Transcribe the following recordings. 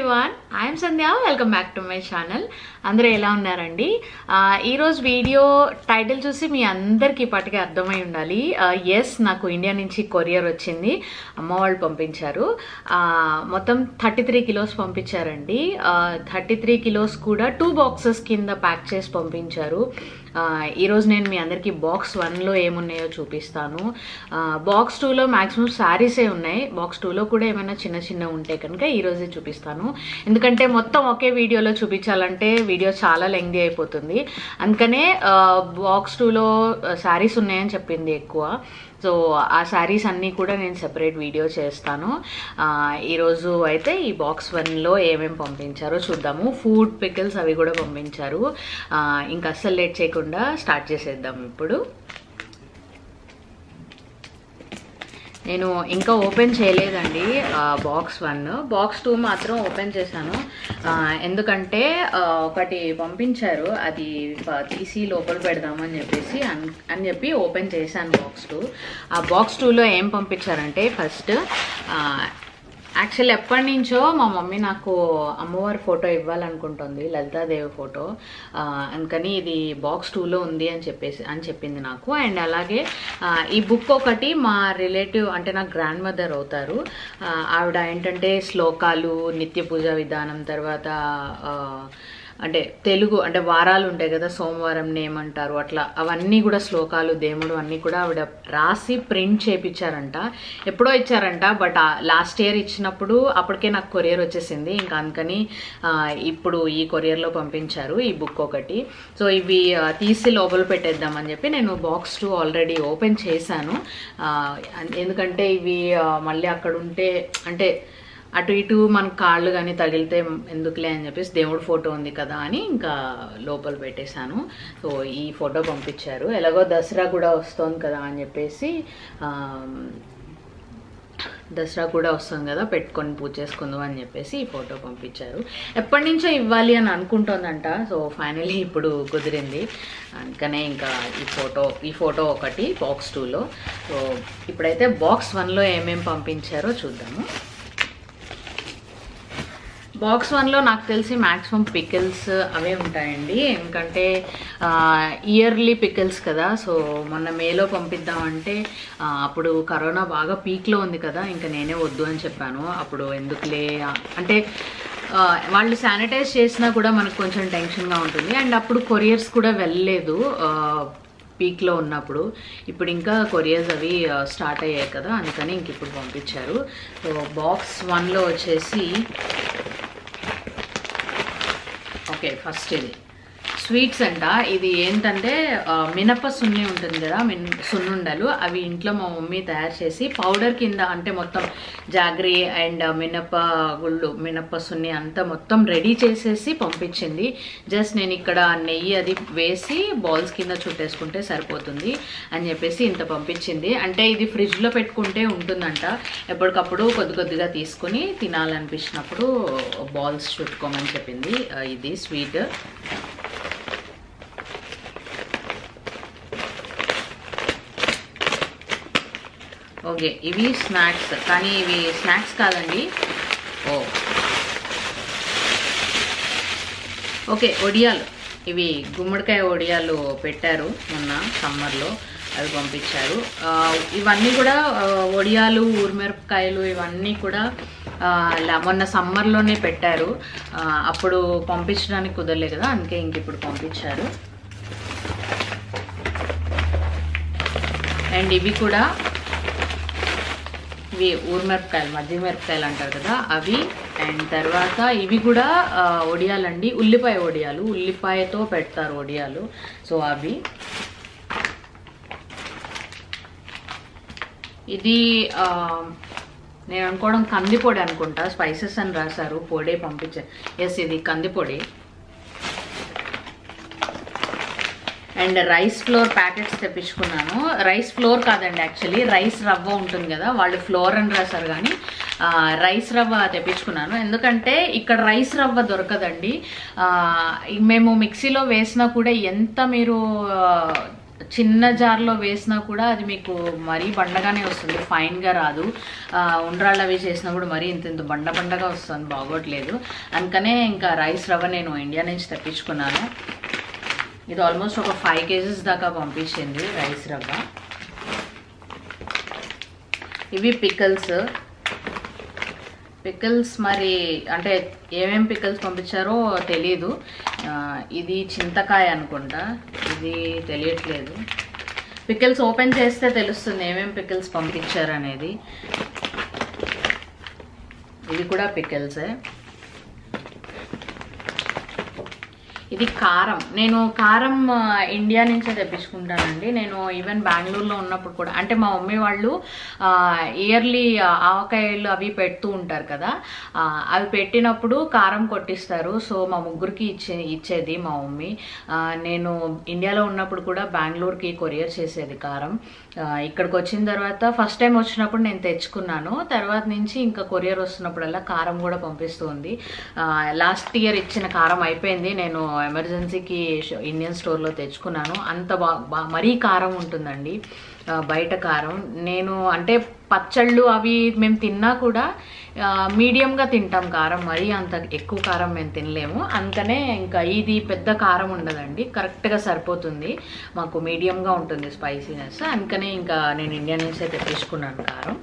Everyone I'm Sandhya welcome back to my channel అందరూ ఎలా ఉన్నారండి ఆ, ఈరోజు వీడియో టైటిల్ చూసి మీ అందరికీ ఇప్పటికే అర్థమై ఉండాలి ఎస్ నాకు ఇండియా నుంచి కొరియర్ వచ్చింది అమ్మ వాళ్ళు పంపించారు ఆ, మొత్తం థర్టీ త్రీ కిలోస్ పంపించారండి థర్టీ త్రీ కిలోస్ కూడా టూ బాక్సెస్ కింద ప్యాక్ చేసి పంపించారు ఆ, ఈరోజు నేను మీ అందరికీ బాక్స్ వన్లో ఏమున్నాయో చూపిస్తాను ఆ, బాక్స్ టూలో మ్యాక్సిమం శారీసే ఉన్నాయి బాక్స్ టూలో కూడా ఏమైనా చిన్న చిన్న ఉంటే కనుక ఈరోజే చూపిస్తాను ఎందుకంటే మొత్తం ఒకే వీడియోలో చూపించాలంటే వీడియో చాలా లెంగ్దీ అయిపోతుంది అందుకనే ఆ, బాక్స్ టూలో శారీస్ ఉన్నాయని చెప్పింది ఎక్కువ సో ఆ శారీస్ అన్నీ కూడా నేను సెపరేట్ వీడియో చేస్తాను ఆ, ఈరోజు అయితే ఈ బాక్స్ వన్లో ఏమేమి పంపించారో చూద్దాము ఫుడ్ పికిల్స్ అవి కూడా పంపించారు ఆ, ఇంకా అస్సలు లేట్ చేయకుండా స్టార్ట్ చేసేద్దాం ఇప్పుడు నేను ఇంకా ఓపెన్ చేయలేదండి బాక్స్ వన్ బాక్స్ టూ మాత్రం ఓపెన్ చేశాను ఆ, ఎందుకంటే ఆ, ఒకటి పంపించారు అది ప- తీసి లోపల పెడదామని చెప్పేసి అన్- అని చెప్పి ఓపెన్ చేశాను బాక్స్ టూ ఆ బాక్స్ టూలో ఏం పంపించారంటే ఫస్ట్ యాక్చువల్ ఎప్పటి నుంచో మా మమ్మీ నాకు అమ్మవారి ఫోటో ఇవ్వాలనుకుంటుంది లలితాదేవి ఫోటో ఆ, అందుకని ఇది బాక్స్ టూలో ఉంది అని చెప్పేసి అని చెప్పింది నాకు అండ్ అలాగే ఆ, ఈ బుక్ ఒకటి మా రిలేటివ్ అంటే నా గ్రాండ్ మదర్ అవుతారు ఆ, ఆవిడ ఏంటంటే శ్లోకాలు నిత్య పూజ విధానం తర్వాత ఆ, అంటే తెలుగు అంటే వారాలు ఉంటాయి కదా సోమవారం నేమంటారు అట్లా అవన్నీ కూడా శ్లోకాలు దేముడు అన్నీ కూడా ఆవిడ రాసి ప్రింట్ చేపించారంట ఎప్పుడో ఇచ్చారంట బట్ లాస్ట్ ఇయర్ ఇచ్చినప్పుడు అప్పటికే నాకు కొరియర్ వచ్చేసింది ఇంకా అందుకని ఆ, ఇప్పుడు ఈ కొరియర్లో పంపించారు ఈ బుక్ ఒకటి సో ఇవి ఆ, తీసి లోపల పెట్టేద్దామని చెప్పి నేను బాక్స్ టూ ఆల్రెడీ ఓపెన్ చేశాను ఆ, ఎందుకంటే ఇవి ఆ, మళ్ళీ అక్కడ ఉంటే అంటే అటు ఇటు మన కాళ్ళు కానీ తగిలితే ఎందుకులే అని చెప్పేసి దేవుడి ఫోటో ఉంది కదా అని ఇంకా లోపల పెట్టేశాను సో ఈ ఫోటో పంపించారు ఎలాగో దసరా కూడా వస్తుంది కదా అని చెప్పేసి ఆ, దసరా కూడా వస్తుంది కదా పెట్టుకొని పూజ చేసుకుందాం అని చెప్పేసి ఈ ఫోటో పంపించారు ఎప్పటి నుంచో ఇవ్వాలి అని అనుకుంటోందంట సో ఫైనలీ ఇప్పుడు కుదిరింది అందుకనే ఇంకా ఈ ఫోటో ఈ ఫోటో ఒకటి బాక్స్ టూలో సో ఇప్పుడైతే బాక్స్ వన్లో ఏమేమి పంపించారో చూద్దాము బాక్స్ వన్లో నాకు తెలిసి మ్యాక్సిమం పికిల్స్ అవే ఉంటాయండి ఎందుకంటే ఇయర్లీ పికిల్స్ కదా సో మొన్న మేలో పంపిద్దామంటే ఆ, అప్పుడు కరోనా బాగా పీక్లో ఉంది కదా ఇంకా నేనే వద్దు అని చెప్పాను అప్పుడు ఎందుకులే ఆ, అంటే ఆ, వాళ్ళు శానిటైజ్ చేసినా కూడా మనకు కొంచెం టెన్షన్గా ఉంటుంది అండ్ అప్పుడు కొరియర్స్ కూడా వెళ్ళలేదు ఆ, పీక్లో ఉన్నప్పుడు ఇప్పుడు ఇంకా కొరియర్స్ అవి ఆ, స్టార్ట్ అయ్యాయి కదా అందుకని ఇంక ఇప్పుడు పంపించారు సో బాక్స్ వన్లో వచ్చేసి ఓకే ఫస్ట్ ఇది స్వీట్స్ అంట ఇది ఏంటంటే ఆ, మినప సున్ని ఉంటుంది కదా మిన్ సున్నుండలు అవి ఇంట్లో మా మమ్మీ తయారు చేసి పౌడర్ కింద అంటే మొత్తం జాగ్రీ అండ్ మినప గుళ్ళు మినప సున్ని అంతా మొత్తం రెడీ చేసేసి పంపించింది జస్ట్ నేను ఇక్కడ నెయ్యి అది వేసి బాల్స్ కింద చుట్టేసుకుంటే సరిపోతుంది అని చెప్పేసి ఇంత పంపించింది అంటే ఇది ఫ్రిడ్జ్లో పెట్టుకుంటే ఉంటుందంట ఎప్పటికప్పుడు కొద్ది కొద్దిగా తీసుకుని తినాలనిపించినప్పుడు బాల్స్ చుట్టుకోమని చెప్పింది ఆ, ఇది స్వీట్ ఓకే ఇవి స్నాక్స్ కానీ ఇవి స్నాక్స్ కాదండి ఓ ఓకే ఒడియాలు ఇవి గుమ్మడికాయ ఒడియాలు పెట్టారు మొన్న సమ్మర్లో అవి పంపించారు ఆ, ఇవన్నీ కూడా ఆ, ఒడియాలు ఊరిమిరపకాయలు ఇవన్నీ కూడా ఆ, లా- మొన్న సమ్మర్లోనే పెట్టారు ఆ, అప్పుడు పంపించడానికి కుదరలే కదా అందుకే ఇంక ఇప్పుడు పంపించారు అండ్ ఇవి కూడా ఇవి ఊరిమిరపకాయలు మధ్య మిరపకాయలు అంటారు కదా అవి అండ్ తర్వాత ఇవి కూడా ఆ, ఒడియాలండి ఉల్లిపాయ ఒడియాలు ఉల్లిపాయతో పెడతారు ఒడియాలు సో అవి ఇది ఆ, నేను అనుకోవడం కందిపొడి అనుకుంటా స్పైసెస్ అని రాశారు పొడే పంపించారు ఎస్ ఇది కందిపొడి అండ్ రైస్ ఫ్లోర్ ప్యాకెట్స్ తెప్పించుకున్నాను రైస్ ఫ్లోర్ కాదండి యాక్చువల్లీ రైస్ రవ్వ ఉంటుంది కదా వాళ్ళు ఫ్లోర్ అని రాశారు కానీ ఆ, రైస్ రవ్వ తెప్పించుకున్నాను ఎందుకంటే ఇక్కడ రైస్ రవ్వ దొరకదండి ఆ, మేము మిక్సీలో వేసినా కూడా ఎంత మీరు ఆ, చిన్న జార్లో వేసినా కూడా అది మీకు మరీ బండగానే వస్తుంది ఫైన్గా రాదు ఆ, ఉండ్రాళ్ళు అవి చేసినా కూడా మరీ ఇంత ఇంత బండ బండగా వస్తుంది బాగోట్లేదు అందుకనే ఇంకా రైస్ రవ్వ నేను ఇండియా నుంచి తెప్పించుకున్నాను ఇది ఆల్మోస్ట్ ఒక ఫైవ్ కేజెస్ దాకా పంపించింది రైస్ రవ్వ ఇవి పికల్స్ పికల్స్ మరి అంటే ఏమేం పికల్స్ పంపించారో తెలీదు ఆ, ఇది చింతకాయ అనుకుంటా ఇది తెలియట్లేదు పికల్స్ ఓపెన్ చేస్తే తెలుస్తుంది ఏమేం పికల్స్ పంపించారు అనేది ఇది కూడా పికల్సే ఇది కారం నేను కారం ఆ, ఇండియా నుంచే తెప్పించుకుంటానండి నేను ఈవెన్ బెంగళూరులో ఉన్నప్పుడు కూడా అంటే మా మమ్మీ వాళ్ళు ఇయర్లీ ఆవకాయలు అవి పెడుతూ ఉంటారు కదా ఆ, అవి పెట్టినప్పుడు కారం కొట్టిస్తారు సో మా ముగ్గురికి ఇచ్చే ఇచ్చేది మా మమ్మీ ఆ, నేను ఇండియాలో ఉన్నప్పుడు కూడా బెంగళూరుకి కొరియర్ చేసేది కారం ఆ, ఇక్కడికి వచ్చిన తర్వాత ఫస్ట్ టైం వచ్చినప్పుడు నేను తెచ్చుకున్నాను తర్వాత నుంచి ఇంకా కొరియర్ వస్తున్నప్పుడల్లా కారం కూడా పంపిస్తుంది లాస్ట్ ఇయర్ ఇచ్చిన కారం అయిపోయింది నేను ఎమర్జెన్సీకి ష- ఇండియన్ స్టోర్లో తెచ్చుకున్నాను అంత బా బా- మరీ కారం ఉంటుందండి ఆ, బయట కారం నేను అంటే పచ్చళ్ళు అవి మేము తిన్నా కూడా ఆ, మీడియంగా తింటాం కారం మరీ అంత ఎక్కువ కారం మేము తినలేము అందుకనే ఇంకా ఇది పెద్ద కారం ఉండదండి కరెక్ట్గా సరిపోతుంది మాకు మీడియంగా ఉంటుంది స్పైసీనెస్ అందుకనే ఇంకా నేను ఇండియా నుంచే తెప్పించుకున్నాను కారం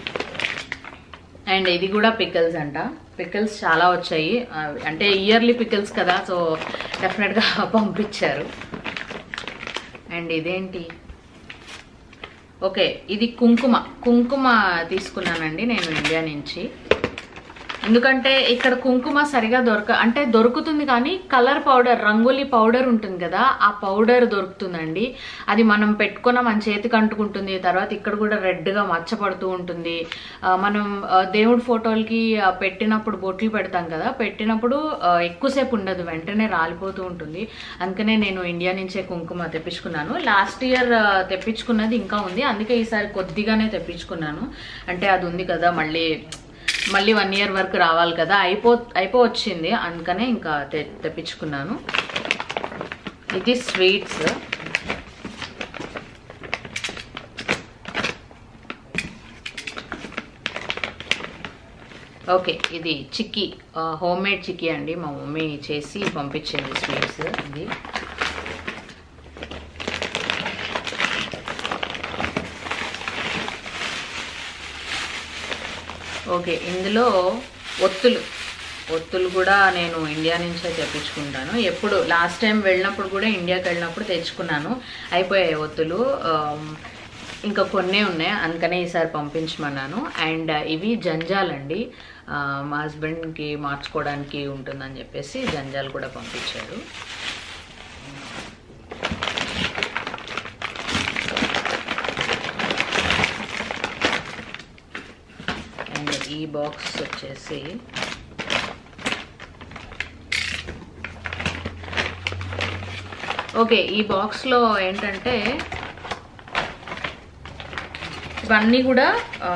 అండ్ ఇది కూడా పికల్స్ అంట పికల్స్ చాలా వచ్చాయి ఆ, అంటే ఇయర్లీ పికల్స్ కదా సో డెఫినెట్గా పంపించారు అండ్ ఇదేంటి ఓకే ఇది కుంకుమ కుంకుమ తీసుకున్నానండి నేను ఇండియా నుంచి ఎందుకంటే ఇక్కడ కుంకుమ సరిగా దొరక అంటే దొరుకుతుంది కానీ కలర్ పౌడర్ రంగోలీ పౌడర్ ఉంటుంది కదా ఆ పౌడర్ దొరుకుతుందండి అది మనం పెట్టుకున్న మన చేతికి అంటుకుంటుంది తర్వాత ఇక్కడ కూడా రెడ్గా మచ్చపడుతూ ఉంటుంది ఆ, మనం ఆ, దేవుడి ఫోటోలకి ఆ, పెట్టినప్పుడు బొట్లు పెడతాం కదా పెట్టినప్పుడు ఆ, ఎక్కువసేపు ఉండదు వెంటనే రాలిపోతూ ఉంటుంది అందుకనే నేను ఇండియా నుంచే కుంకుమ తెప్పించుకున్నాను లాస్ట్ ఇయర్ తెప్పించుకున్నది ఇంకా ఉంది అందుకే ఈసారి కొద్దిగానే తెప్పించుకున్నాను అంటే అది ఉంది కదా మళ్ళీ మళ్ళీ వన్ ఇయర్ వరకు రావాలి కదా అయిపో అయిపో వచ్చింది అందుకనే ఇంకా తె తెప్పించుకున్నాను ఇది స్వీట్స్ ఓకే ఇది చిక్కీ హోమ్ మేడ్ చిక్కీ అండి మా మమ్మీ చేసి పంపించింది స్వీట్స్ ఇది ఓకే ఇందులో ఒత్తులు ఒత్తులు కూడా నేను ఇండియా నుంచే తెప్పించుకుంటాను ఎప్పుడు లాస్ట్ టైం వెళ్ళినప్పుడు కూడా ఇండియాకి వెళ్ళినప్పుడు తెచ్చుకున్నాను అయిపోయాయి ఒత్తులు ఆమ్, ఇంకా కొన్నే ఉన్నాయి అందుకనే ఈసారి పంపించమన్నాను అండ్ ఇవి జంజాలండి ఆ, మా హస్బెండ్కి మార్చుకోవడానికి ఉంటుందని చెప్పేసి జంజాలు కూడా పంపించారు అండ్ ఈ బాక్స్ వచ్చేసి ఓకే ఈ బాక్స్లో ఏంటంటే ఇవన్నీ కూడా ఆ,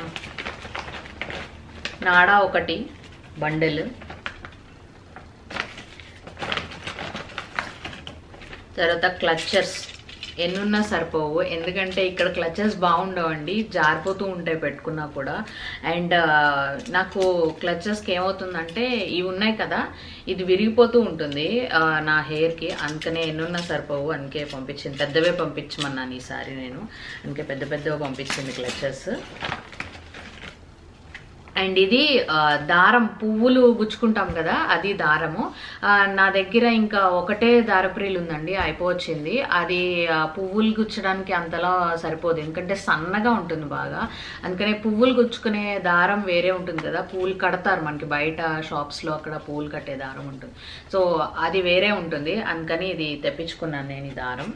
నాడా ఒకటి బండిల్ తర్వాత క్లచ్చర్స్ ఎన్నున్నా సరిపోవు ఎందుకంటే ఇక్కడ క్లచెస్ బాగుండవండి జారిపోతూ ఉంటాయి పెట్టుకున్నా కూడా అండ్ నాకు క్లచెస్కి ఏమవుతుందంటే ఇవి ఉన్నాయి కదా ఇది విరిగిపోతూ ఉంటుంది ఆ, నా హెయిర్కి అందుకనే ఎన్నున్నా సరిపోవు అందుకే పంపించింది పెద్దవే పంపించమన్నాను ఈసారి నేను అందుకే పెద్ద పెద్దవి పంపించింది క్లచెస్ అండ్ ఇది ఆ, దారం పువ్వులు గుచ్చుకుంటాం కదా అది దారము ఆ, నా దగ్గర ఇంకా ఒకటే దారప్రీలు ఉందండి అయిపోవచ్చింది అది ఆ, పువ్వులు గుచ్చడానికి అంతలా సరిపోదు ఎందుకంటే సన్నగా ఉంటుంది బాగా అందుకనే పువ్వులు గుచ్చుకునే దారం వేరే ఉంటుంది కదా పూలు కడతారు మనకి బయట షాప్స్లో అక్కడ పూలు కట్టే దారం ఉంటుంది సో అది వేరే ఉంటుంది అందుకని ఇది తెప్పించుకున్నాను నేను ఈ దారం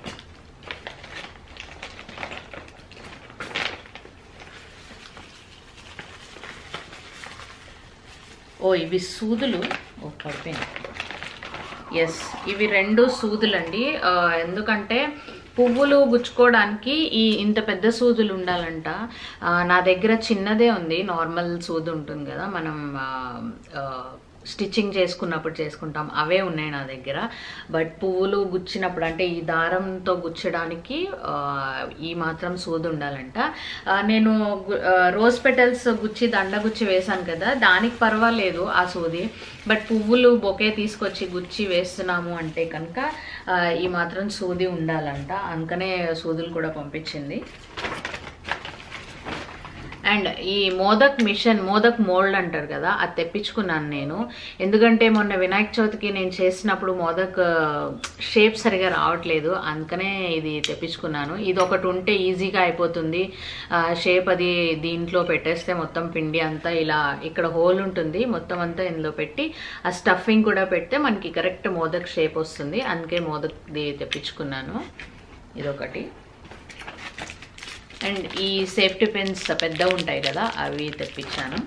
ఓ ఇవి సూదులు ఓ పడిపోయింది ఎస్ ఇవి రెండు సూదులండి ఆ, ఎందుకంటే పువ్వులు గుచ్చుకోవడానికి ఈ ఇంత పెద్ద సూదులు ఉండాలంట ఆ, నా దగ్గర చిన్నదే ఉంది నార్మల్ సూది ఉంటుంది కదా మనం ఆ, ఆ, స్టిచ్చింగ్ చేసుకున్నప్పుడు చేసుకుంటాం అవే ఉన్నాయి నా దగ్గర బట్ పువ్వులు గుచ్చినప్పుడు అంటే ఈ దారంతో గుచ్చడానికి ఆ, ఈ మాత్రం సూది ఉండాలంట ఆ, నేను గు- ఆ, రోజ్ పెటల్స్ గుచ్చి దండ గుచ్చి వేశాను కదా దానికి పర్వాలేదు ఆ సూది బట్ పువ్వులు బొకే తీసుకొచ్చి గుచ్చి వేస్తున్నాము అంటే కనుక ఆ, ఈ మాత్రం సూది ఉండాలంట అందుకనే సూదులు కూడా పంపించింది అండ్ ఈ మోదక్ మిషన్ మోదక్ మోల్డ్ అంటారు కదా అది తెప్పించుకున్నాను నేను ఎందుకంటే మొన్న వినాయక చవితికి నేను చేసినప్పుడు మోదక్ షేప్ సరిగా రావట్లేదు అందుకనే ఇది తెప్పించుకున్నాను ఇది ఒకటి ఉంటే ఈజీగా అయిపోతుంది షేప్ అది దీంట్లో పెట్టేస్తే మొత్తం పిండి అంతా ఇలా ఇక్కడ హోల్ ఉంటుంది మొత్తం అంతా ఇందులో పెట్టి ఆ స్టఫింగ్ కూడా పెడితే మనకి కరెక్ట్ మోదక్ షేప్ వస్తుంది అందుకే మోదక్ది తెప్పించుకున్నాను ఇదొకటి అండ్ ఈ సేఫ్టీ పిన్స్ పెద్ద ఉంటాయి కదా అవి తెప్పించాను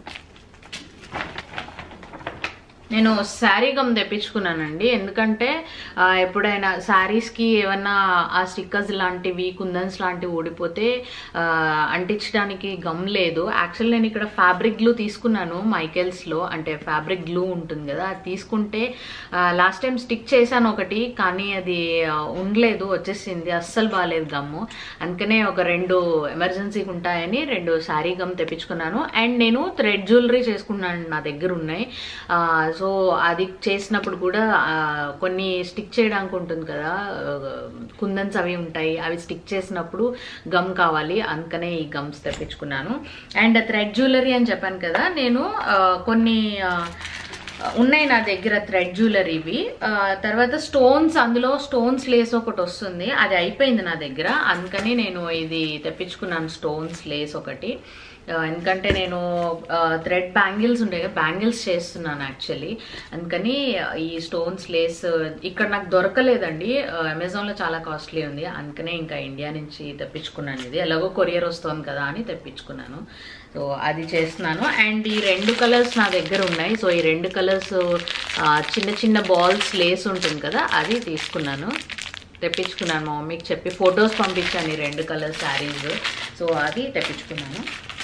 నేను శారీ గమ్ తెప్పించుకున్నానండి ఎందుకంటే ఆ, ఎప్పుడైనా శారీస్కి ఏమన్నా ఆ స్టిక్కర్స్ లాంటివి కుందన్స్ లాంటివి ఊడిపోతే ఆ, అంటించడానికి గమ్ లేదు యాక్చువల్ నేను ఇక్కడ ఫ్యాబ్రిక్ గ్లూ తీసుకున్నాను మైకెల్స్లో అంటే ఫ్యాబ్రిక్ గ్లూ ఉంటుంది కదా అది తీసుకుంటే లాస్ట్ టైం స్టిక్ చేశాను ఒకటి కానీ అది ఆ, ఉండలేదు వచ్చేసింది అస్సలు బాగాలేదు గమ్ము అందుకనే ఒక రెండు ఎమర్జెన్సీకి ఉంటాయని రెండు శారీ గమ్ తెప్పించుకున్నాను అండ్ నేను థ్రెడ్ జ్యువెలరీ చేసుకున్నాను నా దగ్గర ఉన్నాయి ఆ, సో అది చేసినప్పుడు కూడా ఆ, కొన్ని స్టిక్ చేయడానికి ఉంటుంది కదా కుందన్స్ అవి ఉంటాయి అవి స్టిక్ చేసినప్పుడు గమ్ కావాలి అందుకనే ఈ గమ్స్ తెప్పించుకున్నాను అండ్ థ్రెడ్ జ్యువెలరీ అని చెప్పాను కదా నేను ఆ, కొన్ని ఆ, ఉన్నాయి నా దగ్గర థ్రెడ్ జ్యువెలరీవి ఆ, తర్వాత స్టోన్స్ అందులో స్టోన్స్ లేస్ ఒకటి వస్తుంది అది అయిపోయింది నా దగ్గర అందుకని నేను ఇది తెప్పించుకున్నాను స్టోన్స్ లేస్ ఒకటి ఆ, ఎందుకంటే నేను థ్రెడ్ బ్యాంగిల్స్ ఉంటాయి కదా బ్యాంగిల్స్ చేస్తున్నాను యాక్చువల్లీ అందుకని ఈ స్టోన్స్ లేస్ ఇక్కడ నాకు దొరకలేదండి ఆ, అమెజాన్లో చాలా కాస్ట్లీ ఉంది అందుకనే ఇంకా ఇండియా నుంచి తెప్పించుకున్నాను ఇది ఎలాగో కొరియర్ వస్తుంది కదా అని తెప్పించుకున్నాను సో అది చేస్తున్నాను అండ్ ఈ రెండు కలర్స్ నా దగ్గర ఉన్నాయి సో ఈ రెండు కలర్స్ చిన్న చిన్న బాల్స్ లేస్ ఉంటుంది కదా అది తీసుకున్నాను తెప్పించుకున్నాను మా మమ్మీకి చెప్పి ఫొటోస్ పంపించాను ఈ రెండు కలర్ శారీస్ సో అది తెప్పించుకున్నాను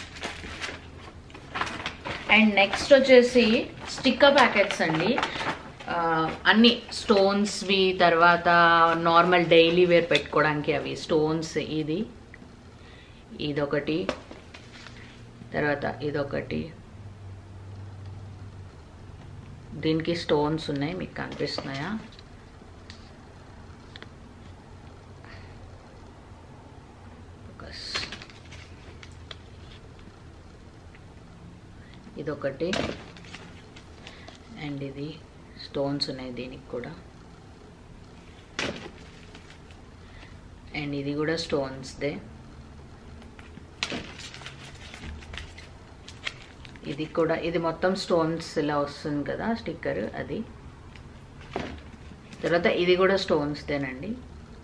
అండ్ నెక్స్ట్ వచ్చేసి స్టిక్కర్ ప్యాకెట్స్ అండి ఆ, అన్ని స్టోన్స్వి తర్వాత నార్మల్ డైలీ వేర్ పెట్టుకోవడానికి అవి స్టోన్స్ ఇది ఇదొకటి తర్వాత ఇదొకటి దీనికి స్టోన్స్ ఉన్నాయి మీకు కనిపిస్తున్నాయా ఫోకస్. ఇదొకటి అండ్ ఇది స్టోన్స్ ఉన్నాయి దీనికి కూడా అండ్ ఇది కూడా స్టోన్స్దే ఇది కూడా ఇది మొత్తం స్టోన్స్ ఇలా వస్తుంది కదా స్టిక్కర్ అది తర్వాత ఇది కూడా స్టోన్స్దేనండి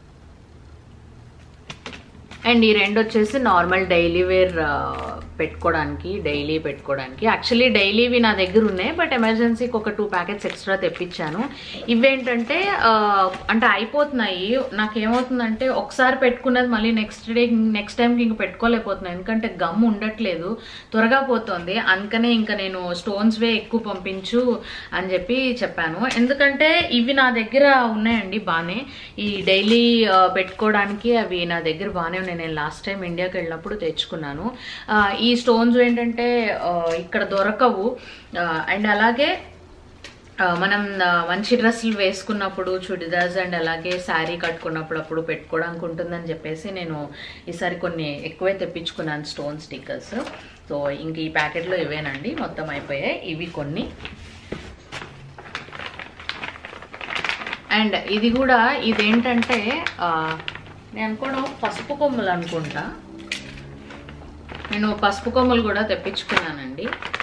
అండ్ ఈ రెండు వచ్చేసి నార్మల్ డైలీ వేర్ పెట్టుకోవడానికి డైలీ పెట్టుకోవడానికి యాక్చువల్లీ డైలీవి నా దగ్గర ఉన్నాయి బట్ ఎమర్జెన్సీకి ఒక టూ ప్యాకెట్స్ ఎక్స్ట్రా తెప్పించాను ఇవేంటంటే ఆ, అంటే అయిపోతున్నాయి నాకేమవుతుందంటే ఒకసారి పెట్టుకున్నది మళ్ళీ నెక్స్ట్ డే నెక్స్ట్ టైంకి ఇంక పెట్టుకోలేకపోతున్నాను ఎందుకంటే గమ్ ఉండట్లేదు త్వరగా పోతుంది అందుకనే ఇంకా నేను స్టోన్స్వే ఎక్కువ పంపించు అని చెప్పి చెప్పాను ఎందుకంటే ఇవి నా దగ్గర ఉన్నాయండి బాగానే ఈ డైలీ పెట్టుకోవడానికి అవి నా దగ్గర బాగానే ఉన్నాయి నేను లాస్ట్ టైం ఇండియాకి వెళ్ళినప్పుడు తెచ్చుకున్నాను ఆ, ఈ స్టోన్స్ ఏంటంటే ఆ, ఇక్కడ దొరకవు అండ్ అలాగే ఆ, మనం ఆ, మంచి డ్రెస్సులు వేసుకున్నప్పుడు చుడిదార్స్ అండ్ అలాగే శారీ కట్టుకున్నప్పుడు అప్పుడు పెట్టుకోవడానికి ఉంటుందని చెప్పేసి నేను ఈసారి కొన్ని ఎక్కువే తెప్పించుకున్నాను స్టోన్ స్టిక్కర్స్ సో ఇంక ఈ ప్యాకెట్లో ఇవేనండి మొత్తం అయిపోయాయి ఇవి కొన్ని అండ్ ఇది కూడా ఇదేంటంటే ఆ, నేను అనుకోవడం పసుపు కొమ్ములు అనుకుంటా నేను పసుపు కొమ్ములు కూడా తెప్పించుకున్నానండి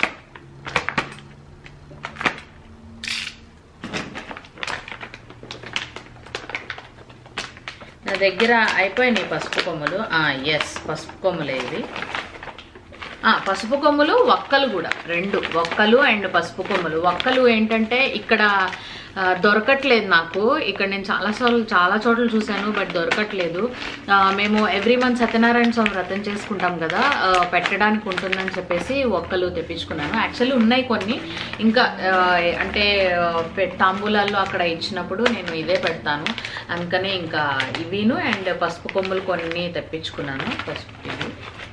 నా దగ్గర అయిపోయినాయి పసుపు కొమ్ములు ఎస్ పసుపు కొమ్ములే ఇవి ఆ, పసుపు కొమ్ములు వక్కలు కూడా రెండు వక్కలు అండ్ పసుపు కొమ్ములు వక్కలు ఏంటంటే ఇక్కడ ఆ, దొరకట్లేదు నాకు ఇక్కడ నేను చాలా సార్లు చాలా చోట్ల చూశాను బట్ దొరకట్లేదు ఆ, మేము ఎవ్రీ మంత్ సత్యనారాయణ స్వామి వ్రతం చేసుకుంటాం కదా ఆ, పెట్టడానికి ఉంటుందని చెప్పేసి ఒక్కలు తెప్పించుకున్నాను యాక్చువల్లీ ఉన్నాయి కొన్ని ఇంకా ఆ, అంటే ఆ, పె- తాంబూలాల్లో అక్కడ ఇచ్చినప్పుడు నేను ఇదే పెడతాను అందుకనే ఇంకా ఇవిను అండ్ పసుపు కొమ్ములు కొన్ని తెప్పించుకున్నాను పసుపు ఇవి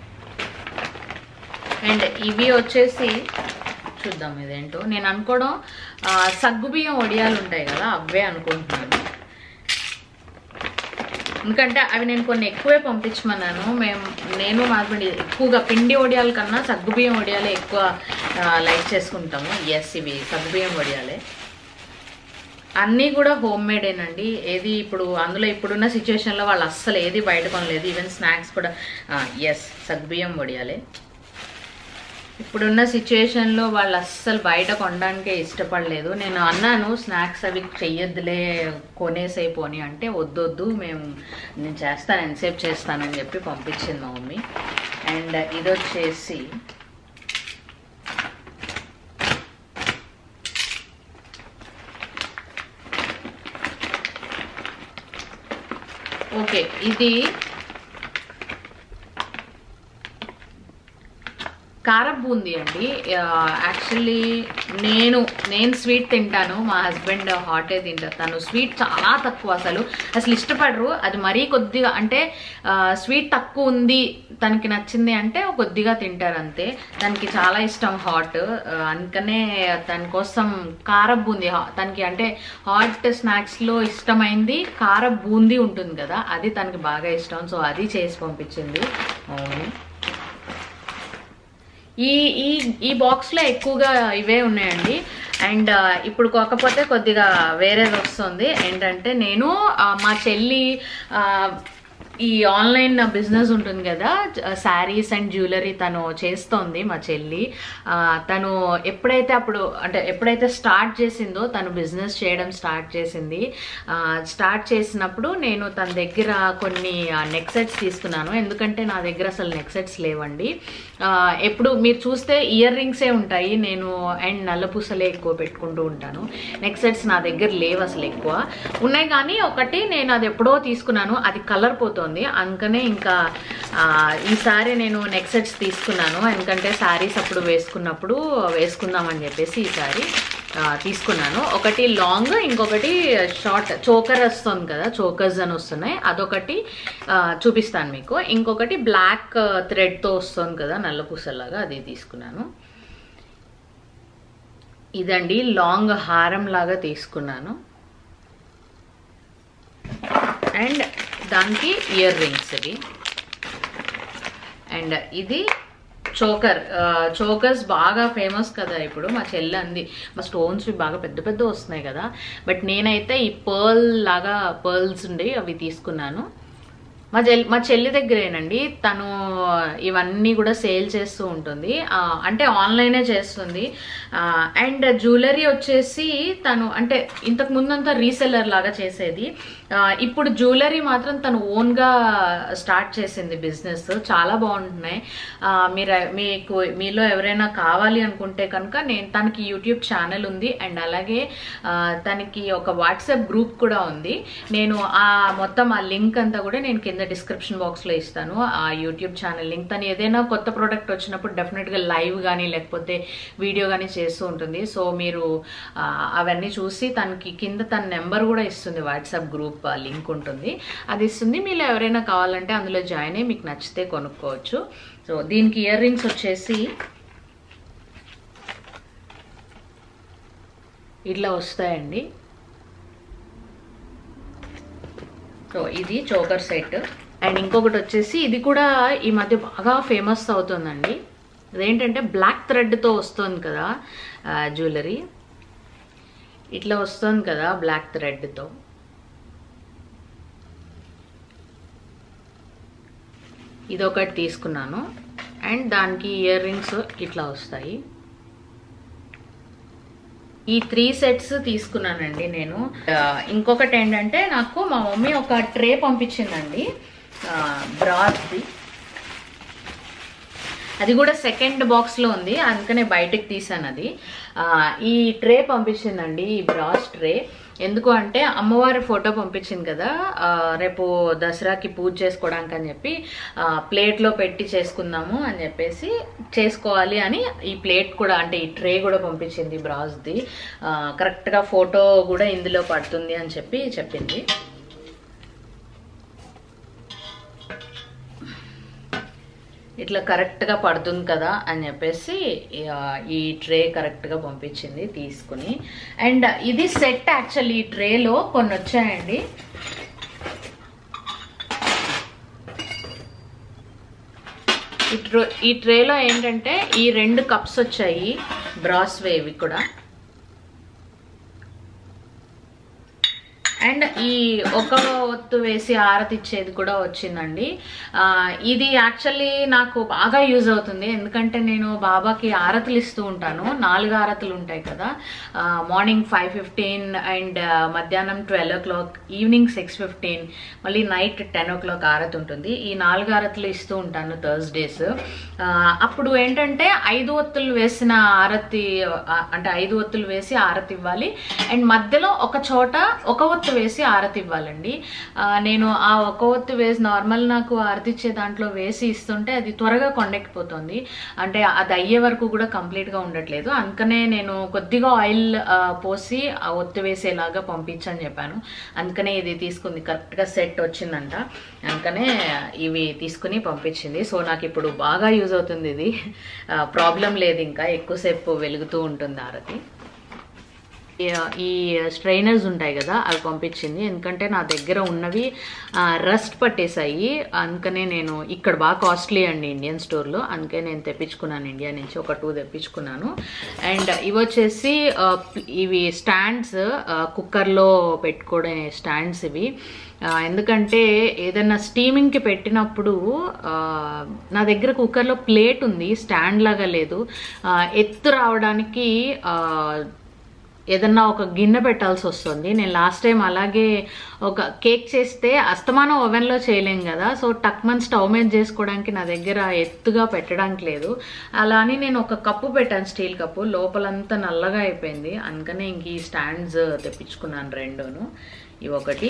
అండ్ ఇవి వచ్చేసి చూద్దాం ఇదేంటో నేను అనుకోవడం ఆ, సగ్గుబియ్యం వడియాలు ఉంటాయి కదా అవే అనుకుంటున్నాను ఎందుకంటే అవి నేను కొన్ని ఎక్కువే పంపించమన్నాను మేము నేను మా హస్బెండ్ ఎక్కువగా పిండి వడియాల కన్నా సగ్గుబియ్యం వడియాలే ఎక్కువ లైక్ చేసుకుంటాము ఎస్ ఇవి సగ్గుబియ్యం వడియాలే అన్నీ కూడా హోమ్ మేడేనండి ఏది ఇప్పుడు అందులో ఇప్పుడున్న సిచ్యువేషన్లో వాళ్ళు అస్సలు ఏది బయట కొనలేదు ఈవెన్ స్నాక్స్ కూడా ఎస్ సగ్గుబియ్యం వడియాలే ఇప్పుడున్న సిచ్యువేషన్లో వాళ్ళు అస్సలు బయట కొనడానికే ఇష్టపడలేదు నేను అన్నాను స్నాక్స్ అవి చెయ్యొద్దులే కొనేసైపోని అంటే వద్దొద్దు మేము నేను చేస్తాను ఎంతసేపు చేస్తానని చెప్పి పంపించింది మా మమ్మీ అండ్ ఇది వచ్చేసి ఓకే ఇది కారం బూందీ అండి యాక్చువల్లీ నేను నేను స్వీట్ తింటాను మా హస్బెండ్ హాటే తింటారు తను స్వీట్ చాలా తక్కువ అసలు అసలు ఇష్టపడరు అది మరీ కొద్దిగా అంటే స్వీట్ తక్కువ ఉంది తనకి నచ్చింది అంటే కొద్దిగా తింటారు అంతే తనకి చాలా ఇష్టం హాట్ అందుకనే తన కోసం కార బూందీ హా- తనకి అంటే హాట్ స్నాక్స్లో ఇష్టమైంది కార బూందీ ఉంటుంది కదా అది తనకి బాగా ఇష్టం సో అది చేసి పంపించింది అవును ఈ ఈ ఈ బాక్స్లో ఎక్కువగా ఇవే ఉన్నాయండి అండ్ ఇప్పుడు కాకపోతే కొద్దిగా వేరేది వస్తుంది ఏంటంటే నేను ఆ, మా చెల్లి ఆ, ఈ ఆన్లైన్ బిజినెస్ ఉంటుంది కదా శారీస్ అండ్ జ్యువెలరీ తను చేస్తోంది మా చెల్లి ఆ, తను ఎప్పుడైతే అప్పుడు అంటే ఎప్పుడైతే స్టార్ట్ చేసిందో తను బిజినెస్ చేయడం స్టార్ట్ చేసింది ఆ, స్టార్ట్ చేసినప్పుడు నేను తన దగ్గర కొన్ని నెక్ సెట్స్ తీసుకున్నాను ఎందుకంటే నా దగ్గర అసలు నెక్ సెట్స్ లేవండి ఆ, ఎప్పుడు మీరు చూస్తే ఇయర్ రింగ్సే ఉంటాయి నేను అండ్ నల్లపూసలే ఎక్కువ పెట్టుకుంటూ ఉంటాను నెక్ సెట్స్ నా దగ్గర లేవు అసలు ఎక్కువ ఉన్నాయి కానీ ఒకటి నేను అది ఎప్పుడో తీసుకున్నాను అది కలర్ పోతుంది అందుకనే ఇంకా ఆ, ఈసారి నేను నెక్ సెట్స్ తీసుకున్నాను ఎందుకంటే శారీస్ అప్పుడు వేసుకున్నప్పుడు వేసుకుందామని చెప్పేసి ఈసారి ఆ, తీసుకున్నాను ఒకటి లాంగ్ ఇంకొకటి షార్ట్ చోకర్ వస్తుంది కదా చోకర్స్ అని వస్తున్నాయి అదొకటి ఆ, చూపిస్తాను మీకు ఇంకొకటి బ్లాక్ థ్రెడ్తో వస్తుంది కదా నల్ల పూసలాగా అది తీసుకున్నాను ఇదండి లాంగ్ హారం లాగా తీసుకున్నాను అండ్ దానికి ఇయర్ రింగ్స్ ఇవి అండ్ ఇది చోకర్ చోకర్స్ బాగా ఫేమస్ కదా ఇప్పుడు మా చెల్లి అంది మా స్టోన్స్ బాగా పెద్ద పెద్ద వస్తున్నాయి కదా బట్ నేనైతే ఈ పర్ల్ లాగా పర్ల్స్ ఉండి అవి తీసుకున్నాను మా చెల్లి మా చెల్లి దగ్గరేనండి తను ఇవన్నీ కూడా సేల్ చేస్తూ ఉంటుంది ఆ, అంటే ఆన్లైనే చేస్తుంది అండ్ జ్యువెలరీ వచ్చేసి తను అంటే ఇంతకు ముందంతా రీసెల్లర్ లాగా చేసేది ఆ, ఇప్పుడు జ్యువెలరీ మాత్రం తను ఓన్గా స్టార్ట్ చేసింది బిజినెస్ చాలా బాగుంటున్నాయి ఆ, మీరు మీకు మీలో ఎవరైనా కావాలి అనుకుంటే కనుక నేను తనకి యూట్యూబ్ ఛానల్ ఉంది అండ్ అలాగే ఆ, తనకి ఒక వాట్సాప్ గ్రూప్ కూడా ఉంది నేను ఆ మొత్తం ఆ లింక్ అంతా కూడా నేను కింద డిస్క్రిప్షన్ బాక్స్లో ఇస్తాను ఆ యూట్యూబ్ ఛానల్ లింక్ తను ఏదైనా కొత్త ప్రోడక్ట్ వచ్చినప్పుడు డెఫినెట్గా లైవ్ కానీ లేకపోతే వీడియో కానీ చేస్తూ ఉంటుంది సో మీరు ఆ, అవన్నీ చూసి తనకి కింద తన నెంబర్ కూడా ఇస్తుంది వాట్సాప్ గ్రూప్ లింక్ ఉంటుంది అది ఇస్తుంది మీరు ఎవరైనా కావాలంటే అందులో జాయిన్ అయ్యి మీకు నచ్చితే కొనుక్కోవచ్చు సో దీనికి ఇయర్ రింగ్స్ వచ్చేసి ఇట్లా వస్తాయండి సో ఇది చోకర్ సెట్ అండ్ ఇంకొకటి వచ్చేసి ఇది కూడా ఈ మధ్య బాగా ఫేమస్ అవుతుందండి ఇదేంటంటే బ్లాక్ థ్రెడ్తో వస్తుంది కదా జ్యువెలరీ ఇట్లా వస్తుంది కదా బ్లాక్ థ్రెడ్తో ఇది ఒకటి తీసుకున్నాను అండ్ దానికి ఇయర్ రింగ్స్ ఇట్లా వస్తాయి ఈ త్రీ సెట్స్ తీసుకున్నానండి నేను ఆ, ఇంకొకటి ఏంటంటే నాకు మా మమ్మీ ఒక ట్రే పంపించిందండి బ్రాస్ది అది కూడా సెకండ్ బాక్స్లో ఉంది అందుకనే బయటకు తీసాను అది ఆ, ఈ ట్రే పంపించిందండి ఈ బ్రాస్ ట్రే ఎందుకు అంటే అమ్మవారి ఫోటో పంపించింది కదా ఆ, రేపు దసరాకి పూజ చేసుకోవడానికి అని చెప్పి ఆ, ప్లేట్లో పెట్టి చేసుకుందాము అని చెప్పేసి చేసుకోవాలి అని ఈ ప్లేట్ కూడా అంటే ఈ ట్రే కూడా పంపించింది బ్రాస్ది ఆ, కరెక్ట్గా ఫోటో కూడా ఇందులో పడుతుంది అని చెప్పి చెప్పింది ఇట్లా కరెక్ట్గా పడుతుంది కదా అని చెప్పేసి ఆ, ఈ ట్రే కరెక్ట్గా పంపించింది తీసుకుని అండ్ ఇది సెట్ యాక్చువల్లీ ఈ ట్రేలో కొన్ని వచ్చాయండి ఈ ట్రో ఈ ట్రేలో ఏంటంటే ఈ రెండు కప్స్ వచ్చాయి బ్రాస్వే ఇవి కూడా అండ్ ఈ ఒక ఒత్తు వేసి ఆరతి ఇచ్చేది కూడా వచ్చిందండి ఆ, ఇది యాక్చువల్లీ నాకు బాగా యూజ్ అవుతుంది ఎందుకంటే నేను బాబాకి ఆరతులు ఇస్తూ ఉంటాను నాలుగు ఆరతులు ఉంటాయి కదా మార్నింగ్ ఫైవ్ ఫిఫ్టీన్ అండ్ మధ్యాహ్నం twelve o'clock evening six fifteen మళ్ళీ నైట్ టెన్ ఓ క్లాక్ ఆరతి ఉంటుంది ఈ నాలుగు ఆరతులు ఇస్తూ ఉంటాను థర్స్డేస్ అప్పుడు ఏంటంటే ఐదు ఒత్తులు వేసిన ఆరతి ఆ, అంటే ఐదు ఒత్తులు వేసి ఆరతి ఇవ్వాలి అండ్ మధ్యలో ఒక చోట ఒక ఒత్తు వేసి ఆరతి ఇవ్వాలండి ఆ, నేను ఆ ఒక ఒత్తు వేసి నార్మల్ నాకు ఆరతి ఇచ్చే దాంట్లో వేసి ఇస్తుంటే అది త్వరగా కొండెక్కిపోతుంది అంటే అది అయ్యే వరకు కూడా కంప్లీట్గా ఉండట్లేదు అందుకనే నేను కొద్దిగా ఆయిల్ ఆ, పోసి ఆ ఒత్తు వేసేలాగా పంపించని చెప్పాను అందుకనే ఇది తీసుకుంది కరెక్ట్గా సెట్ వచ్చిందంట అందుకనే ఇవి తీసుకుని పంపించింది సో నాకు ఇప్పుడు బాగా యూజ్ అవుతుంది ఇది ప్రాబ్లం లేదు ఇంకా ఎక్కువసేపు వెలుగుతూ ఉంటుంది ఆరతి ఈ- ఈ స్ట్రైనర్స్ ఉంటాయి కదా అవి పంపించింది ఎందుకంటే నా దగ్గర ఉన్నవి రస్ట్ పట్టేశాయి అందుకనే నేను ఇక్కడ బాగా కాస్ట్లీ అండి ఇండియన్ స్టోర్లో అందుకే నేను తెప్పించుకున్నాను ఇండియా నుంచి ఒక టూ తెప్పించుకున్నాను అండ్ ఇవి వచ్చేసి ఆ, ఇవి స్టాండ్స్ కుక్కర్లో పెట్టుకోవడే స్టాండ్స్ ఇవి ఆ, ఎందుకంటే ఏదైనా స్టీమింగ్కి పెట్టినప్పుడు ఆ, నా దగ్గర కుక్కర్లో ప్లేట్ ఉంది స్టాండ్ లాగా లేదు ఆ, ఎత్తు రావడానికి ఆ, ఏదన్నా ఒక గిన్నె పెట్టాల్సి వస్తుంది నేను లాస్ట్ టైం అలాగే ఒక కేక్ చేస్తే అస్తమానం ఓవెన్లో చేయలేం కదా సో టక్మన్ స్టవ్ మీద చేసుకోవడానికి నా దగ్గర ఎత్తుగా పెట్టడానికి లేదు అలా అని నేను ఒక కప్పు పెట్టాను స్టీల్ కప్పు లోపలంతా నల్లగా అయిపోయింది అందుకనే ఇంక ఈ స్టాండ్స్ తెప్పించుకున్నాను రెండును ఇవి ఒకటి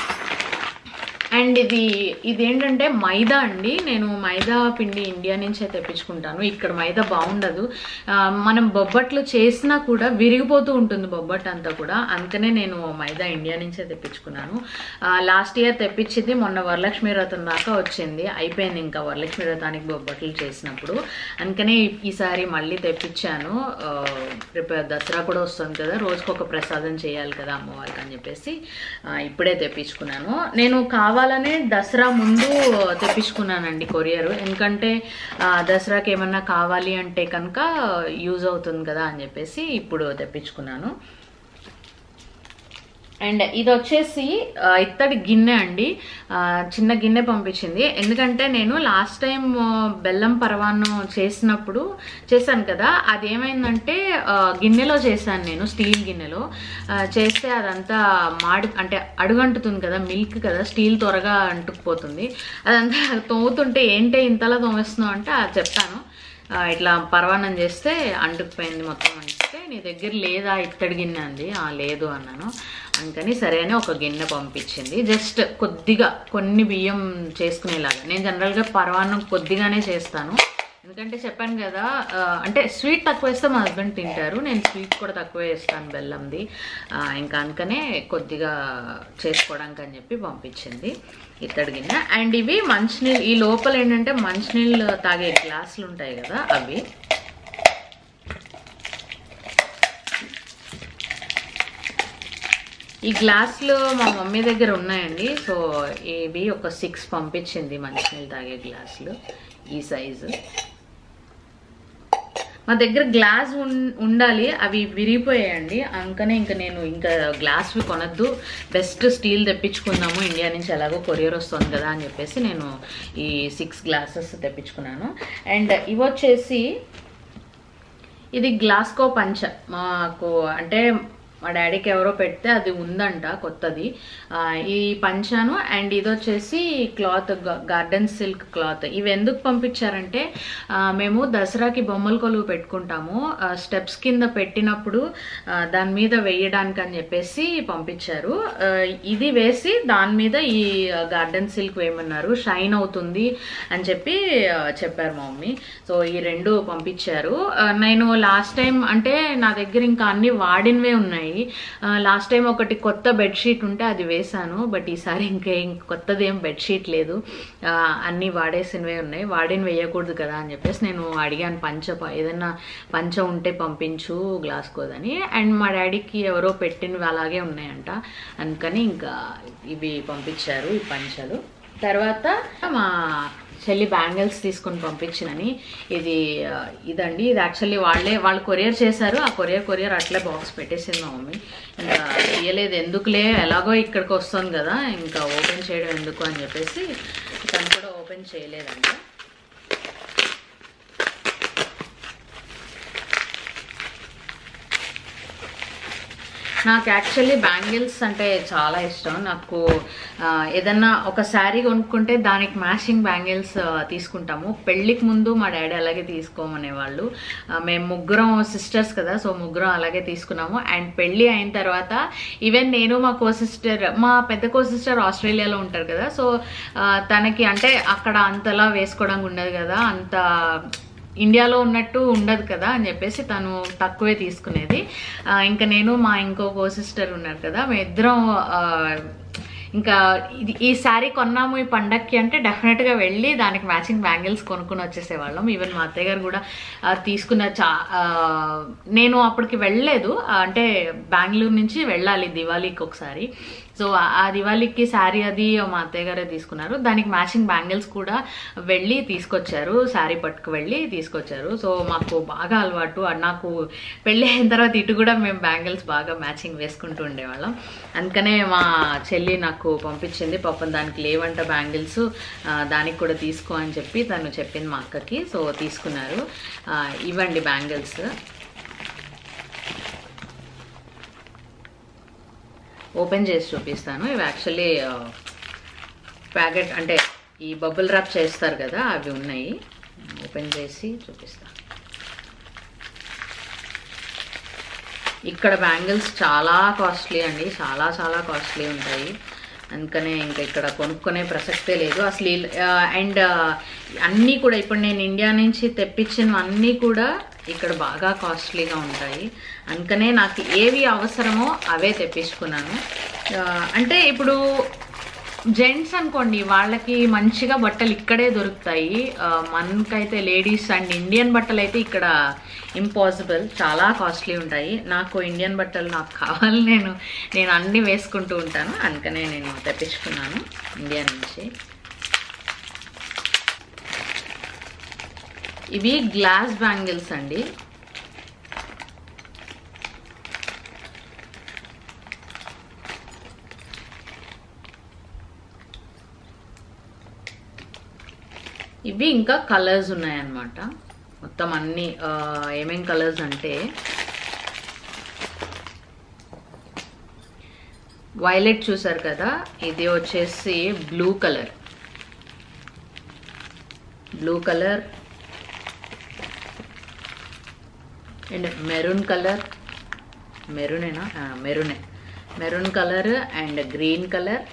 అండ్ ఇది ఇదేంటంటే మైదా అండి నేను మైదా పిండి ఇండియా నుంచే తెప్పించుకుంటాను ఇక్కడ మైదా బాగుండదు ఆ, మనం బొబ్బట్లు చేసినా కూడా విరిగిపోతూ ఉంటుంది బొబ్బట్ అంతా కూడా అందుకనే నేను మైదా ఇండియా నుంచే తెప్పించుకున్నాను లాస్ట్ ఇయర్ తెప్పించింది మొన్న వరలక్ష్మి వ్రతం దాకా వచ్చింది అయిపోయింది ఇంకా వరలక్ష్మి వ్రతానికి బొబ్బట్లు చేసినప్పుడు అందుకనే ఈ- ఈసారి మళ్ళీ తెప్పించాను ఆ, రేపు దసరా కూడా వస్తుంది కదా రోజుకొక ఒక ప్రసాదం చేయాలి కదా అమ్మవారికి అని చెప్పేసి ఆ, ఇప్పుడే తెప్పించుకున్నాను నేను కావాలనే దసరా ముందు తెప్పించుకున్నానండి కొరియర్ ఎందుకంటే ఆ, దసరాకి ఏమన్నా కావాలి అంటే కనుక యూజ్ అవుతుంది కదా అని చెప్పేసి ఇప్పుడు తెప్పించుకున్నాను అండ్ ఇది వచ్చేసి ఆ, ఇత్తడి గిన్నె అండి ఆ, చిన్న గిన్నె పంపించింది ఎందుకంటే నేను లాస్ట్ టైం ఆ, బెల్లం పరవాన్నం చేసినప్పుడు చేశాను కదా అది ఏమైందంటే ఆ, గిన్నెలో చేశాను నేను స్టీల్ గిన్నెలో ఆ, చేస్తే అదంతా మాడి అంటే అడుగంటుతుంది కదా మిల్క్ కదా స్టీల్ త్వరగా అంటుకుపోతుంది అదంతా తోముతుంటే ఏంటి ఇంతలా తోమేస్తున్నావు అంటే అది చెప్తాను ఆ, ఇట్లా పరవాన్నం చేస్తే అంటుకుపోయింది మొత్తం అంటే నీ దగ్గర లేదా ఇత్తడి గిన్నె అంది "ఆ, లేదు అన్నాను అందుకని సరే అని ఒక గిన్నె పంపించింది జస్ట్ కొద్దిగా కొన్ని బియ్యం చేసుకునేలాగా నేను జనరల్గా పరవాన్నం కొద్దిగానే చేస్తాను ఎందుకంటే చెప్పాను కదా ఆ, అంటే స్వీట్ తక్కువ వేస్తే మా హస్బెండ్ తింటారు నేను స్వీట్ కూడా తక్కువ వేస్తాను బెల్లంది ఆ, ఇంకా అందుకనే కొద్దిగా చేసుకోవడానికి అని చెప్పి పంపించింది ఇత్తడి గిన్నె అండ్ ఇవి మంచినీళ్ళు ఈ లోపల ఏంటంటే మంచినీళ్ళు తాగే గ్లాసులు ఉంటాయి కదా అవి ఈ గ్లాసులు మా మమ్మీ దగ్గర ఉన్నాయండి సో ఇవి ఒక సిక్స్ పంపించింది మంచినీళ్ళు తాగే గ్లాసులు ఈ సైజు మా దగ్గర గ్లాస్ ఉన్- ఉండాలి అవి విరిగిపోయాయండి అందుకనే ఇంకా నేను ఇంకా గ్లాస్వి కొనద్దు బెస్ట్ స్టీల్ తెప్పించుకుందాము ఇండియా నుంచి ఎలాగో కొరియర్ వస్తుంది కదా అని చెప్పేసి నేను ఈ సిక్స్ గ్లాసెస్ తెప్పించుకున్నాను అండ్ ఇవి వచ్చేసి ఇది గ్లాస్కో పంచ మాకు అంటే మా డాడీకి ఎవరో పెడితే అది ఉందంట కొత్తది ఆ, ఈ పంచాను అండ్ ఇది వచ్చేసి క్లాత్ గార్డెన్ సిల్క్ క్లాత్ ఇవి ఎందుకు పంపించారంటే ఆ, మేము దసరాకి బొమ్మల కొలువు పెట్టుకుంటాము స్టెప్స్ కింద పెట్టినప్పుడు ఆ, దాని మీద వేయడానికి అని చెప్పేసి పంపించారు ఆ, ఇది వేసి దాని మీద ఈ గార్డెన్ సిల్క్ వేయమన్నారు షైన్ అవుతుంది అని చెప్పి ఆ, చెప్పారు మా మమ్మీ సో ఈ రెండు పంపించారు ఆ, నేను లాస్ట్ టైం అంటే నా దగ్గర ఇంకా అన్ని వాడినవే ఉన్నాయి లాస్ట్ టైం ఒకటి కొత్త బెడ్షీట్ ఉంటే అది వేశాను బట్ ఈసారి ఇంకా ఇంక కొత్తది ఏం బెడ్షీట్ లేదు ఆ, అన్నీ వాడేసినవే ఉన్నాయి వాడిని వేయకూడదు కదా అని చెప్పేసి నేను అడిగాను పంచ ప- ఏదైనా పంచ ఉంటే పంపించు గ్లాస్ కోదని అండ్ మా డాడీకి ఎవరో పెట్టినవి అలాగే ఉన్నాయంట అందుకని ఇంకా ఇవి పంపించారు ఈ పంచలు తర్వాత మా చెల్లి బ్యాంగిల్స్ తీసుకొని పంపించినని ఇది ఆ, ఇదండి ఇది యాక్చువల్లీ వాళ్ళే వాళ్ళు కొరియర్ చేశారు ఆ కొరియర్ కొరియర్ అట్లే బాక్స్ పెట్టేసింది మా మమ్మీ ఇంకా తీయలేదు ఎందుకులే ఎలాగో ఇక్కడికి వస్తుంది కదా ఇంకా ఓపెన్ చేయడం ఎందుకు అని చెప్పేసి తను కూడా ఓపెన్ చేయలేదంట నాకు యాక్చువల్లీ బ్యాంగిల్స్ అంటే చాలా ఇష్టం నాకు ఆ, ఏదన్నా ఒక శారీ కొనుక్కుంటే దానికి మ్యాచింగ్ బ్యాంగిల్స్ ఆ, తీసుకుంటాము పెళ్ళికి ముందు మా డాడీ అలాగే తీసుకోమనేవాళ్ళు ఆ, మేము ముగ్గురం సిస్టర్స్ కదా సో ముగ్గురం అలాగే తీసుకున్నాము అండ్ పెళ్ళి అయిన తర్వాత ఈవెన్ నేను మా కో సిస్టర్ మా పెద్ద కో సిస్టర్ ఆస్ట్రేలియాలో ఉంటారు కదా సో ఆ, తనకి అంటే అక్కడ అంతలా వేసుకోవడానికి ఉండదు కదా అంత ఇండియాలో ఉన్నట్టు ఉండదు కదా అని చెప్పేసి తను తక్కువే తీసుకునేది ఆ, ఇంకా నేను మా ఇంకో కో సిస్టర్ ఉన్నారు కదా మేము ఇద్దరం ఆ, ఇంకా ఇది ఈ శారీ కొన్నాము ఈ పండక్కి అంటే డెఫినెట్గా వెళ్ళి దానికి మ్యాచింగ్ బ్యాంగిల్స్ కొనుక్కుని వచ్చేసేవాళ్ళం ఈవెన్ మా అత్తయ్య గారు కూడా ఆ, తీసుకున్న చా ఆ, నేను అప్పటికి వెళ్ళలేదు ఆ, అంటే బెంగళూరు నుంచి వెళ్ళాలి దివాళీకి ఒకసారి సో ఆ- ఆ దివాళీకి శారీ అది మా అత్తయ్య గారే తీసుకున్నారు దానికి మ్యాచింగ్ బ్యాంగిల్స్ కూడా వెళ్ళి తీసుకొచ్చారు శారీ పట్టుకు వెళ్ళి తీసుకొచ్చారు సో మాకు బాగా అలవాటు ఆ నాకు పెళ్ళి అయిన తర్వాత ఇటు కూడా మేము బ్యాంగిల్స్ బాగా మ్యాచింగ్ వేసుకుంటూ ఉండేవాళ్ళం అందుకనే మా చెల్లి నాకు పంపించింది పాపం దానికి లేవంట బ్యాంగిల్స్ దానికి కూడా తీసుకో అని చెప్పి తను చెప్పింది మా అక్కకి సో తీసుకున్నారు ఆ, ఇవ్వండి బ్యాంగిల్స్ ఓపెన్ చేసి చూపిస్తాను ఇవి యాక్చువల్లీ ప్యాకెట్ అంటే ఈ బబుల్ ర్యాప్ చేస్తారు కదా అవి ఉన్నాయి ఓపెన్ చేసి చూపిస్తాను ఇక్కడ బ్యాంగిల్స్ చాలా కాస్ట్లీ అండి చాలా చాలా కాస్ట్లీ ఉంటాయి అందుకనే ఇంకా ఇక్కడ కొనుక్కునే ప్రసక్తే లేదు అసలు అండ్ అన్నీ కూడా ఇప్పుడు నేను ఇండియా నుంచి తెప్పించినవన్నీ కూడా ఇక్కడ బాగా కాస్ట్లీగా ఉంటాయి అందుకనే నాకు ఏవి అవసరమో అవే తెప్పించుకున్నాను ఆ, అంటే ఇప్పుడు జెంట్స్ అనుకోండి వాళ్ళకి మంచిగా బట్టలు ఇక్కడే దొరుకుతాయి ఆ, మనకైతే లేడీస్ అండ్ ఇండియన్ బట్టలు అయితే ఇక్కడ ఇంపాసిబుల్ చాలా కాస్ట్లీ ఉంటాయి నాకు ఇండియన్ బట్టలు నాకు కావాలి నేను నేను అన్నీ వేసుకుంటూ ఉంటాను అందుకనే నేను తెప్పించుకున్నాను ఇండియా నుంచి ఇవి గ్లాస్ బ్యాంగిల్స్ అండి ఇవి ఇంకా కలర్స్ ఉన్నాయన్నమాట మొత్తం అన్ని ఆ, ఏమేం కలర్స్ అంటే వైలెట్ చూసారు కదా ఇది వచ్చేసి blue colour blue colour and maroon colour మెరూనేనా మెరూనే maroon colour and green colour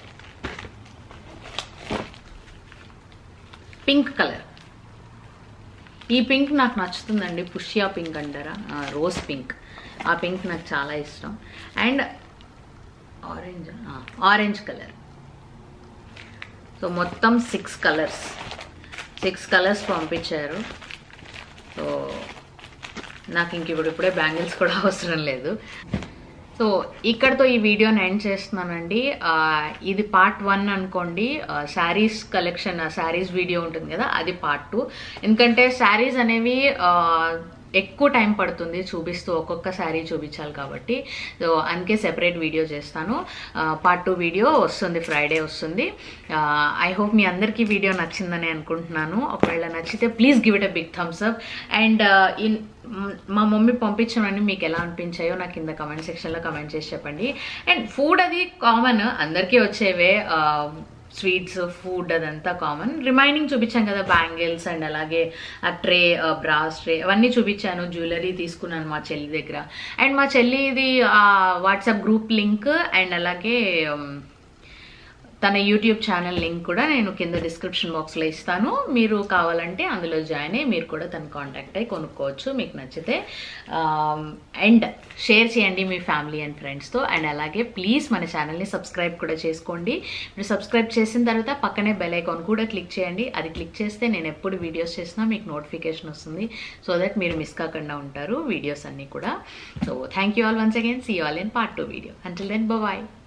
pink colour ఈ పింక్ నాకు నచ్చుతుందండి పుష్యా పింక్ అంటారా ఆ, రోజ్ పింక్ ఆ పింక్ నాకు చాలా ఇష్టం అండ్ ఆరెంజ్ ఆ, ఆరెంజ్ కలర్ సో మొత్తం సిక్స్ కలర్స్ సిక్స్ కలర్స్ పంపించారు సో నాకు ఇంక ఇప్పుడు ఇప్పుడే బ్యాంగిల్స్ కూడా అవసరం లేదు సో ఇక్కడతో ఈ వీడియోని ఎండ్ చేస్తున్నానండి ఆ, ఇది పార్ట్ వన్ అనుకోండి శారీస్ కలెక్షన్ శారీస్ వీడియో ఉంటుంది కదా అది పార్ట్ టూ ఎందుకంటే శారీస్ అనేవి ఆ, ఎక్కువ టైం పడుతుంది చూపిస్తూ ఒక్కొక్క శారీ చూపించాలి కాబట్టి సో అందుకే సెపరేట్ వీడియో చేస్తాను పార్ట్ టూ వీడియో వస్తుంది ఫ్రైడే వస్తుంది ఐ హోప్ మీ అందరికీ వీడియో నచ్చిందని అనుకుంటున్నాను ఒకవేళ నచ్చితే please give it a big thumbs up and in మా మమ్మీ పంపించమని మీకు ఎలా అనిపించాయో నాకు కింద కమెంట్ సెక్షన్లో కమెంట్ చేసి చెప్పండి అండ్ ఫుడ్ అది కామన్ అందరికీ వచ్చేవే స్వీట్స్ ఫుడ్ అదంతా కామన్ రిమైనింగ్ చూపించాను కదా బ్యాంగిల్స్ అండ్ అలాగే ఆ ట్రే బ్రాస్ ట్రే అవన్నీ చూపించాను జ్యువెలరీ తీసుకున్నాను మా చెల్లి దగ్గర అండ్ మా చెల్లిది వాట్సాప్ గ్రూప్ లింక్ అండ్ అలాగే um, తన యూట్యూబ్ ఛానల్ లింక్ కూడా నేను కింద డిస్క్రిప్షన్ బాక్స్లో ఇస్తాను మీరు కావాలంటే అందులో జాయిన్ అయ్యి మీరు కూడా తను కాంటాక్ట్ అయ్యి కొనుక్కోవచ్చు మీకు నచ్చితే అండ్ షేర్ చేయండి మీ ఫ్యామిలీ అండ్ ఫ్రెండ్స్తో అండ్ అలాగే ప్లీజ్ మన ఛానల్ని సబ్స్క్రైబ్ కూడా చేసుకోండి మీరు సబ్స్క్రైబ్ చేసిన తర్వాత పక్కనే బెల్ ఐకాన్ కూడా క్లిక్ చేయండి అది క్లిక్ చేస్తే నేను ఎప్పుడు వీడియోస్ చేసినా మీకు నోటిఫికేషన్ వస్తుంది సో దట్ మీరు మిస్ కాకుండా ఉంటారు వీడియోస్ అన్నీ కూడా so thank you all once again see all in part two video until then bye